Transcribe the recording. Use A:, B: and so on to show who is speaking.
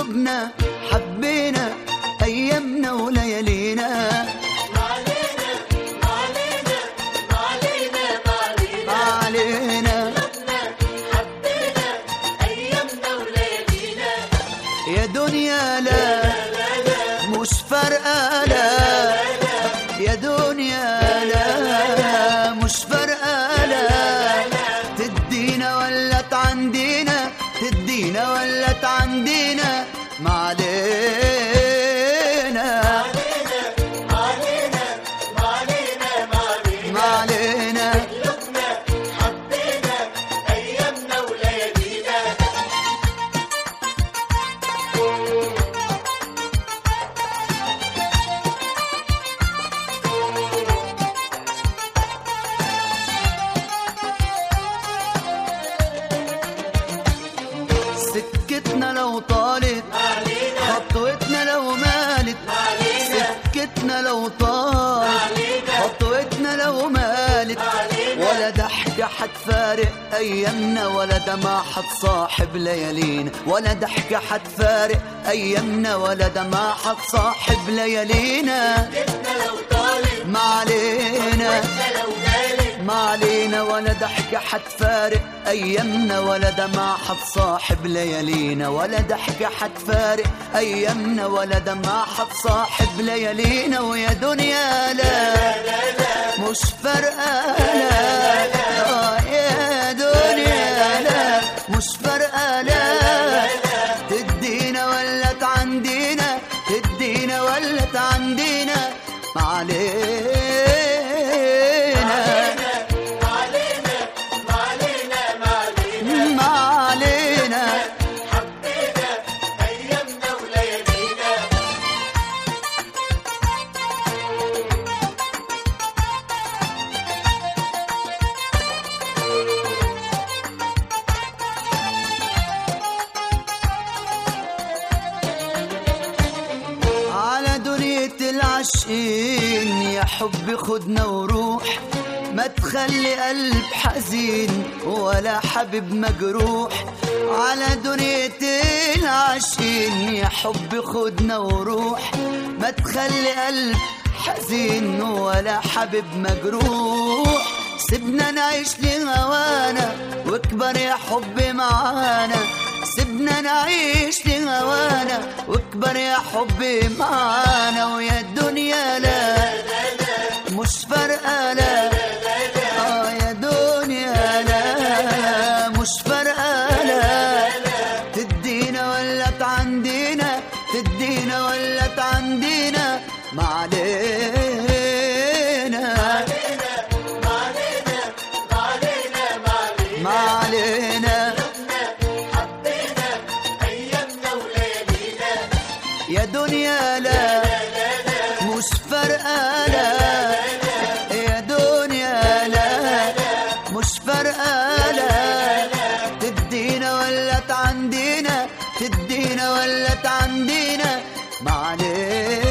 A: قلوبنا حبينا أيامنا وليالينا ما علينا يا دنيا لا مش فارقة لا يا دنيا لا مش فارقة لا تدينا ولا تعندينا تدينا ولا تعندينا ما علينا ما علينا سكتنا لو طالت خطوتنا لو مالت سكتنا لو طالت خطوتنا لو مالت ولا ضحكة حتفارق أيامنا ولا دمع حتصاحب ليالينا ولا ضحكة حتفارق أيامنا ولا دمع حتصاحب ليالينا ما علينا ما علينا ولا ضحكة حتفارق أيامنا ولا دمع حتصاحب ليالينا ولا ضحكة حتفارق أيامنا ولا دمع حتصاحب ليالينا ويا دنيا لا مش فارقة لا آه يا دنيا لا مش فارقة لا تدينا ولا تعندينا تدينا ولا تعندينا ما علينا ما علينا على دنيا العشقين يا حب خدنا وروح ما تخلي قلب حزين ولا حبيب مجروح على دنيا العشقين يا حب خدنا وروح ما تخلي قلب حزين ولا حبيب مجروح سيبنا نعيش لهوانا واكبر يا حب معانا سيبنا نعيش لهوانا واكبر يا حبي معانا ويا الدنيا لا مش فارقة لا اه يا دنيا لا مش فارقة لا تدينا ولا تعندينا تدينا ولا تعندينا ما علينا ما علينا يا دنيا لا مش فارقة لا يا دنيا لا مش فارقة لا تدينا ولا تعندينا تدينا ولا تعندينا ما علينا